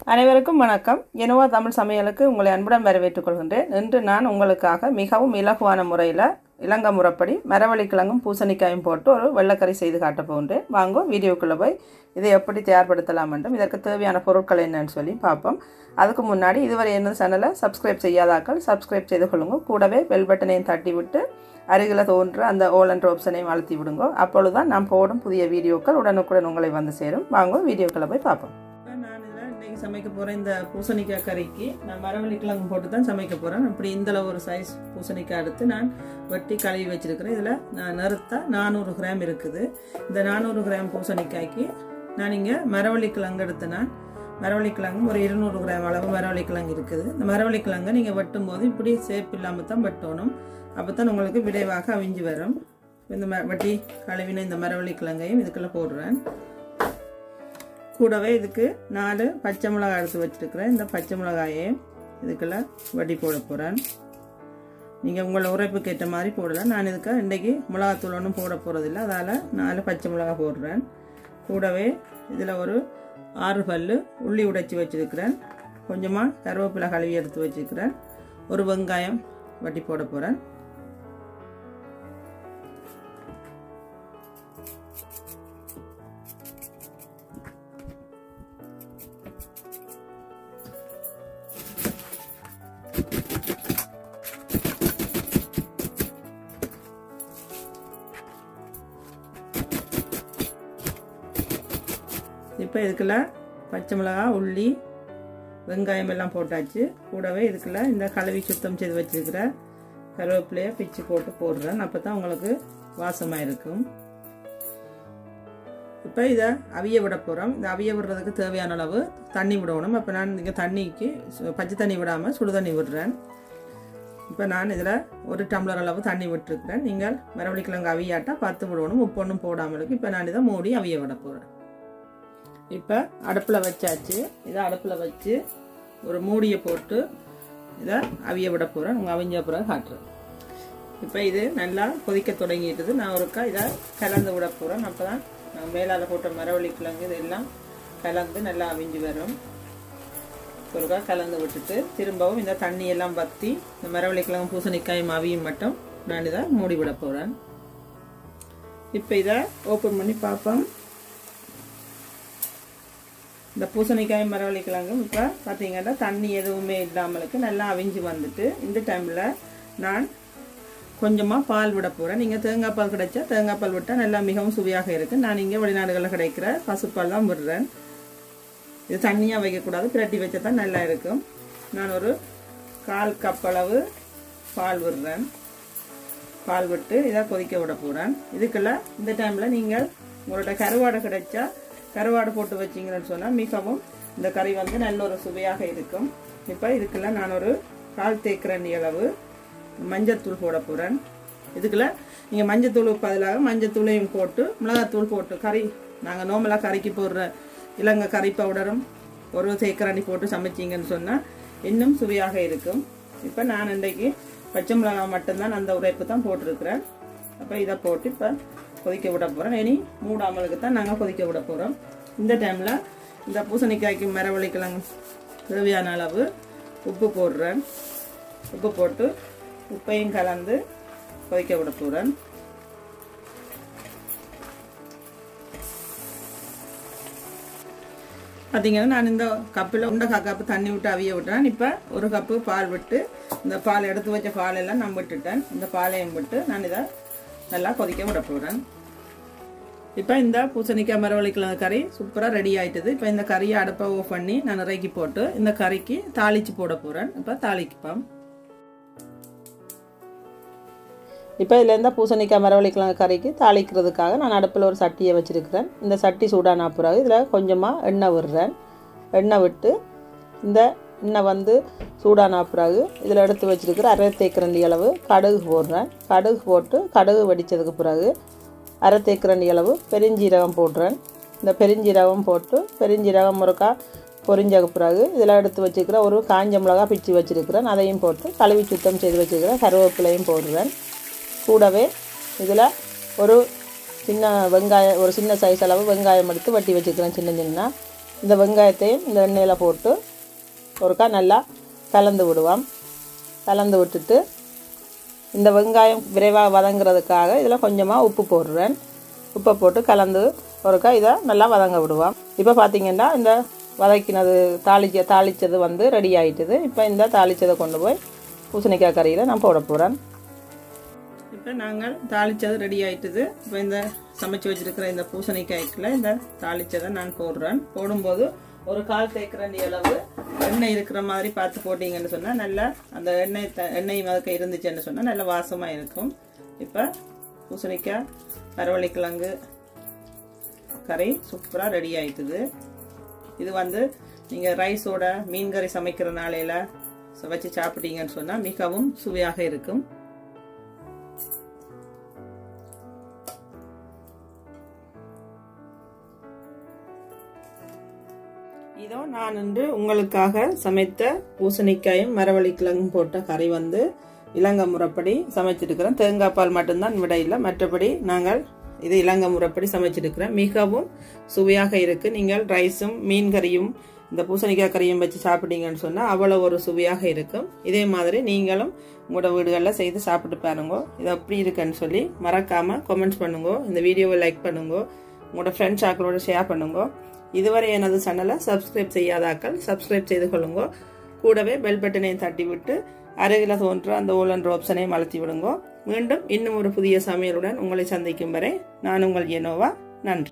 அனைவருக்கும் வணக்கம் எனவா தமிழ் சமையலுக்கு உங்களை அன்புடன் வரவேற்றுக் கொள்கின்றேன் இன்று நான் உங்களுக்காக மிகவும் இலகுவான முறையில் இலங்கை முறைப்படி மரவள்ளி கிழங்கும் பூசணிக்காயும் போட்டு ஒரு வெள்ளைக்கறி செய்து காட்டப் போகின்றேன் வாங்க வீடியோக்குள்ளே போய் இதை எப்படி தயார்படுத்தலாம் என்றும் இதற்கு தேவையான பொருட்கள் என்னன்னு சொல்லி பார்ப்போம் அதுக்கு முன்னாடி இதுவரை என்ன சேனலை சப்ஸ்கிரைப் செய்யாதாக்கள் சப்ஸ்கிரைப் செய்து கொள்ளுங்க கூடவே பெல் பட்டனையும் தட்டி விட்டு அருகில் தோன்ற அந்த ஓல் என்ற ஆப்ஷனையும் அழுத்தி விடுங்க அப்பொழுதுதான் நான் போடும் புதிய வீடியோக்கள் உடனுக்குடன் உங்களை வந்து சேரும் வாங்க வீடியோக்களை போய் பார்ப்போம் நான் இதில் இன்றைக்கி சமைக்க போகிறேன் இந்த பூசணிக்காய் கறிக்கு நான் மரவள்ளி கிழங்கு போட்டு தான் சமைக்க போகிறேன் அப்படி இந்த அளவு ஒரு சைஸ் பூசணிக்காய் எடுத்து நான் வெட்டி கழுவி வச்சிருக்கிறேன் இதில் நான் நிறுத்த நானூறு கிராம் இருக்குது இந்த நானூறு கிராம் பூசணிக்காய்க்கு நான் இங்கே மரவள்ளி கிழங்கு எடுத்து நான் மரவள்ளி கிழங்கு ஒரு இருநூறு கிராம் அளவு மரவள்ளி கிழங்கு இருக்குது இந்த மரவள்ளி கிழங்கை நீங்கள் வெட்டும் போது இப்படி சேப் இல்லாமல் தான் வெட்டணும் அப்போ தான் உங்களுக்கு விரைவாக அவிஞ்சு வரும் இந்த ம வட்டி கழுவின இந்த மரவள்ளி கிழங்கையும் இதுக்குள்ளே போடுறேன் கூடவே இதுக்கு நாலு பச்சை மிளகாய் எடுத்து வச்சுருக்கிறேன் இந்த பச்சை மிளகாயையும் இதுக்குள்ள வட்டி போட போகிறேன் நீங்கள் உங்களை உரைப்புக்கு ஏற்ற மாதிரி போடலாம் நான் இதுக்கு இன்றைக்கி மிளகாத்தூள் ஒன்றும் போட போகிறதில்ல அதால் நாலு பச்சை மிளகாய் போடுறேன் கூடவே இதில் ஒரு ஆறு பல் உள்ளி உடைச்சி வச்சுருக்கிறேன் கொஞ்சமாக கருவேப்பிலை கழுவி எடுத்து வச்சுருக்கிறேன் ஒரு வெங்காயம் வட்டி போட போகிறேன் இப்போ இதுக்குள்ள பச்சை மிளகா உள்ளி வெங்காயம் எல்லாம் போட்டாச்சு கூடவே இதுக்குள்ள இந்த கழுவி சுத்தம் செய்து வச்சிருக்கிற கருவேப்பிலையை பிச்சு போட்டு போடுறேன் அப்போ தான் உங்களுக்கு வாசமாக இருக்கும் இப்போ இதை அவிய விட போகிறோம் இந்த அவிய விடுறதுக்கு தேவையான அளவு தண்ணி விடணும் அப்போ நான் இங்கே தண்ணிக்கு பச்சை தண்ணி விடாமல் சுடு தண்ணி விடுறேன் இப்போ நான் இதில் ஒரு டம்ளர் அளவு தண்ணி விட்டுருக்கிறேன் நீங்கள் மரவள்ளி கிழங்கு அவியாட்டா பத்து விடணும் உப்பு ஒன்றும் போடாமல் இருக்கு இப்போ நான் இதை மூடி அவிய விட போகிறேன் இப்போ அடுப்பில் வச்சாச்சு இதை அடுப்பில் வச்சு ஒரு மூடியை போட்டு இதை அவிய விட போகிறேன் உங்கள் அவிஞ்ச பிறகு காட்டுறேன் இப்போ இது நல்லா கொதிக்க தொடங்கிட்டுது நான் ஒருக்கா இதை கலந்து விட போகிறேன் அப்போ தான் நான் மேலால் போட்ட மரவள்ளி கிழங்கு இதெல்லாம் கலந்து நல்லா அவிஞ்சு வரும் ஒருக்கா கலந்து விட்டுட்டு திரும்பவும் இந்த தண்ணியெல்லாம் வற்றி இந்த மரவள்ளி கிழங்கு பூசணிக்காயும் அவியும் மட்டும் நான் இதை மூடி விட போகிறேன் இப்போ இதை ஓப்பன் பண்ணி பார்ப்போம் இந்த பூசணிக்காய் மரவள்ளி கிழங்கும் இப்போ பார்த்தீங்கன்னா தண்ணி எதுவுமே இல்லாமலுக்கு நல்லா அவிஞ்சு வந்துட்டு இந்த டைமில் நான் கொஞ்சமாக பால் விட போகிறேன் நீங்கள் தேங்காய் பால் கிடைச்சா தேங்காய் பால் விட்டால் நல்லா மிகவும் சுவையாக இருக்குது நான் இங்கே வெளிநாடுகளில் கிடைக்கிற பசுப்பால் தான் விடுறேன் இது தண்ணியாக வைக்கக்கூடாது பிரட்டி வச்சா தான் நல்லா இருக்கும் நான் ஒரு கால் கப் அளவு பால் விடுறேன் பால் விட்டு இதை கொதிக்க விட போகிறேன் இதுக்குள்ள இந்த டைமில் நீங்கள் உங்களோட கருவாடை கிடைச்சா கருவாடு போட்டு வச்சிங்கன்னு சொன்னால் மிகவும் இந்த கறி வந்து நல்ல ஒரு சுவையாக இருக்கும் இப்போ இதுக்குள்ள நான் ஒரு கால் தேக்கரண்டி அளவு மஞ்சத்தூள் போட போகிறேன் இதுக்குள்ள நீங்கள் மஞ்சத்தூளுக்கு பதிலாக மஞ்சத்தூளையும் போட்டு மிளகாத்தூள் போட்டு கறி நாங்கள் நோமலாக கறிக்கு போடுற இலங்கை கறி பவுடரும் ஒரு தேக்கரண்டி போட்டு சமைச்சிங்கன்னு சொன்னால் இன்னும் சுவையாக இருக்கும் இப்போ நான் இன்றைக்கு பச்சை மிளகாய் மட்டும்தான் அந்த உரைப்பு தான் போட்டிருக்கிறேன் அப்போ இதை போட்டு இப்போ கொதிக்க விட போகிறோம் இனி மூடாமலுக்கு தான் நாங்கள் கொதிக்க விட போகிறோம் இந்த டைமில் இந்த பூசணிக்காய்க்கு மரவள்ளி கிழங்கு தேவையான அளவு உப்பு போடுறேன் உப்பு போட்டு உப்பையும் கலந்து கொதிக்க விட போகிறேன் பார்த்தீங்கன்னா நான் இந்த கப்பில் உண்டை கப்பு தண்ணி விட்டு அவிய விட்டுறேன் இப்போ ஒரு கப்பு பால் விட்டு இந்த பால் எடுத்து வச்ச பாலெல்லாம் நான் விட்டுட்டேன் இந்த பாலையும் விட்டு நான் இதை நல்லா கொதிக்க விட போகிறேன் இப்போ இந்த பூசணிக்காய் மரவள்ளிக்கிழங்கு கறி சூப்பராக ரெடி ஆயிட்டுது இப்போ இந்த கறியை அடுப்பை ஓஃப் பண்ணி நான் இறக்கி போட்டு இந்த கறிக்கு தாளிச்சு போட போகிறேன் இப்போ தாளிக்குப்போம் இப்போ இதில் இந்த பூசணிக்காய் மரவள்ளிக்கிழங்கு கறிக்கு தாளிக்கிறதுக்காக நான் அடுப்பில் ஒரு சட்டியை வச்சுருக்கிறேன் இந்த சட்டி சூடான பிறகு இதில் கொஞ்சமாக எண்ணெய் விடுறேன் எண்ணெய் விட்டு இந்த எண்ணெய் வந்து சூடான பிறகு இதில் எடுத்து வச்சுருக்கிற அரை தேக்கரண்டி அளவு கடுகு போடுறேன் கடுகு போட்டு கடுகு வெடித்ததுக்கு பிறகு அரை தேக்கரண்டி அளவு பெருஞ்சீரகம் போடுறேன் இந்த பெருஞ்சீரகம் போட்டு பெருஞ்சீரகம் முறுக்கா பொரிஞ்சக்கு பிறகு இதில் எடுத்து வச்சுருக்கிற ஒரு காஞ்ச மிளகா பிச்சு வச்சுருக்கிறேன் அதையும் போட்டு கழுவி சுத்தம் செய்து வச்சுருக்கிறேன் கருவேப்பிலையும் போடுறேன் கூடவே இதில் ஒரு சின்ன வெங்காயம் ஒரு சின்ன சைஸ் அளவு வெங்காயம் எடுத்து வட்டி வச்சுக்கிறேன் சின்ன சின்ன இந்த வெங்காயத்தையும் இந்த எண்ணெயில் போட்டு ஒருக்கா நல்லா கலந்து விடுவோம் கலந்து விட்டுட்டு இந்த வெங்காயம் விரைவாக வதங்குறதுக்காக இதில் கொஞ்சமாக உப்பு போடுறேன் உப்பை போட்டு கலந்து ஒருக்கா இதை நல்லா வதங்க விடுவோம் இப்போ பார்த்தீங்கன்னா இந்த வதக்கினது தாளிச்ச தாளித்தது வந்து ரெடி ஆகிட்டுது இப்போ இந்த தாளித்ததை கொண்டு போய் பூசணிக்காய் கறியில் நான் போட போகிறேன் இப்போ நாங்கள் தாளித்தது ரெடி ஆகிட்டுது இப்போ இந்த சமைச்சு வச்சுருக்கிற இந்த பூசணிக்காய்க்குள்ள இந்த தாளித்ததை நான் போடுறேன் போடும்போது ஒரு கால் தேக்கரண்டி அளவு எண்ணெய் இருக்கிற மாதிரி பார்த்து போட்டிங்கன்னு சொன்னால் நல்லா அந்த எண்ணெய் த எண்ணெய் வதக்க இருந்துச்சுன்னு சொன்னால் நல்லா வாசமாக இருக்கும் இப்போ பூசணிக்காய் கரவள்ளிக்கிழங்கு கறி சூப்பராக ரெடி ஆயிட்டுது இது வந்து நீங்கள் ரைஸோட மீன் கறி சமைக்கிற நாளையில் வச்சு சாப்பிட்டீங்கன்னு சொன்னால் மிகவும் சுவையாக இருக்கும் இதோ நான் இன்று உங்களுக்காக சமைத்த பூசணிக்காயும் மரவள்ளிக்கிழங்கும் போட்ட கறி வந்து இலங்கை முறைப்படி சமைச்சிருக்கிறேன் தேங்காய் பால் மட்டும்தான் விட இல்லை மற்றபடி நாங்கள் இது இலங்கை முறைப்படி சமைச்சிருக்கிறேன் மிகவும் சுவையாக இருக்கு நீங்கள் ரைஸும் மீன் கறியும் இந்த பூசணிக்காய் கறியும் வச்சு சாப்பிட்டீங்கன்னு சொன்னால் அவ்வளோ ஒரு சுவையாக இருக்கும் இதே மாதிரி நீங்களும் உங்களோட வீடுகளில் செய்து சாப்பிட்டு பாருங்க இது எப்படி இருக்குன்னு சொல்லி மறக்காம கமெண்ட்ஸ் பண்ணுங்க இந்த வீடியோவை லைக் பண்ணுங்க உங்களோட ஃப்ரெண்ட்ஸ் ஆக்களோட ஷேர் பண்ணுங்க இதுவரை எனது சேனலை சப்ஸ்கிரைப் செய்யாதாக்கள் சப்ஸ்கிரைப் செய்து கொள்ளுங்க கூடவே பெல் பட்டனையும் தட்டி விட்டு அருகில் தோன்ற அந்த ஓலன் ஆப்ஷனையும் அழுத்தி விடுங்க மீண்டும் இன்னும் ஒரு புதிய சமையலுடன் உங்களை சந்திக்கும் வரை நான் உங்கள் எனோவா நன்றி